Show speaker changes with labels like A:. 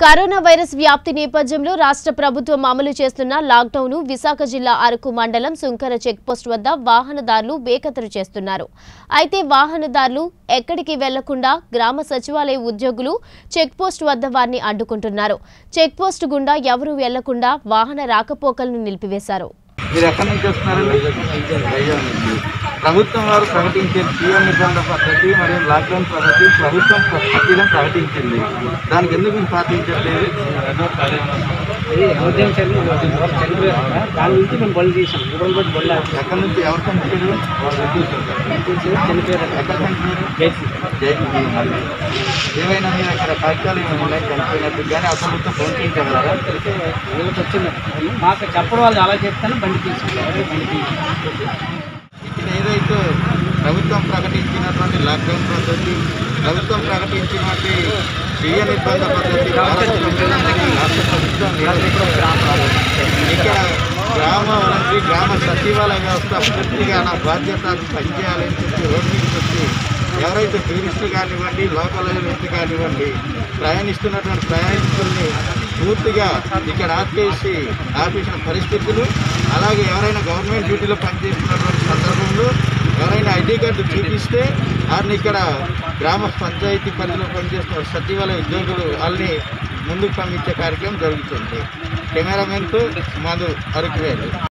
A: Corona virus వ్యాప్తి నేపథ్యంలో రాష్ట్ర ప్రభుత్వం అమలు చేస్తున్న లాక్డౌన్ విశాఖ జిల్లా అరకు మండలం సుంకర చెక్పోస్ట్ వద్ద వాహనదారులు బేఖతరు చేస్తున్నారు అయితే వాహనదారులు ఎక్కడికి వెళ్లకుండా గ్రామ సచివాలయ ఉద్యోగులు చెక్పోస్ట్ వద్ద వారిని అడ్డుకుంటున్నారు చెక్పోస్ట్ గుండా ఎవరూ వెళ్లకుండా వాహన రాకపోకలను నిలిపివేశారు
B: మీరు ఎక్కడి నుంచి వస్తున్నారండి వైజాగ్ నుంచి ప్రభుత్వం వారు ప్రకటించే సీఎం నిబంధన పద్ధతి మరియు లాక్డౌన్ పద్ధతి ప్రభుత్వం ప్రతిదం ప్రకటించింది దానికి ఎందుకు మీరు పాటించట్లేదు
C: ఇది ఎమర్జెన్సీ అని ఎవరు చనిపోయారు కదా, దాని నుంచి మేము బళ్ళు తీసాం ఇబ్బంది పట్టి బళ్ళు ఆపాం.
B: ఎక్కడి నుంచి ఎవరు చనిపోయారు
C: చనిపోయారు
B: ఎక్కడ చనిపోయారు
C: జైలు.
B: జైలు ఏమైనా మీరు అక్కడ సాక్ష్యాలు ఏమైనా ఉన్నాయి చనిపోయినట్టు కానీ అసలు ఫోన్ చేయించగలరా
C: అయితే వీళ్ళకి వచ్చింది మాకు చెప్పడం వాళ్ళు అలా చెప్తాను బండి తీసాం బండి తీసాం
B: ఇక్కడ ఏదైతే ప్రభుత్వం ప్రకటించినటువంటి లాక్డౌన్ పద్ధతి ప్రభుత్వం ప్రకటించినటువంటి స్వీయ నిర్బంధ పద్ధతి భారత ప్రభుత్వానికి రాష్ట్ర ప్రభుత్వం నియంత్రించాలి. ఇక్కడ గ్రామ వాలంటరీ గ్రామ సచివాలయ వ్యవస్థ పూర్తిగా నా బాధ్యత పనిచేయాలని చెప్పి రోడ్డు మీదకి వచ్చి ఎవరైతే టూరిస్టులు కానివ్వండి లోకల్ వ్యక్తి కానివ్వండి ప్రయాణిస్తున్నటువంటి ప్రయాణికుల్ని పూర్తిగా ఇక్కడ ఆపేసి ఆపేసిన పరిస్థితులు అలాగే ఎవరైనా గవర్నమెంట్ డ్యూటీలో పనిచేస్తున్నటువంటి సందర్భంలో ఎవరైనా ఐడి కార్డు చూపిస్తే వారిని ఇక్కడ గ్రామ పంచాయతీ పరిధిలో పనిచేస్తున్న సచివాలయ ఉద్యోగులు వాళ్ళని ముందుకు పంపించే కార్యక్రమం జరుగుతుంది కెమెరామెన్తో మధు అరకువేలు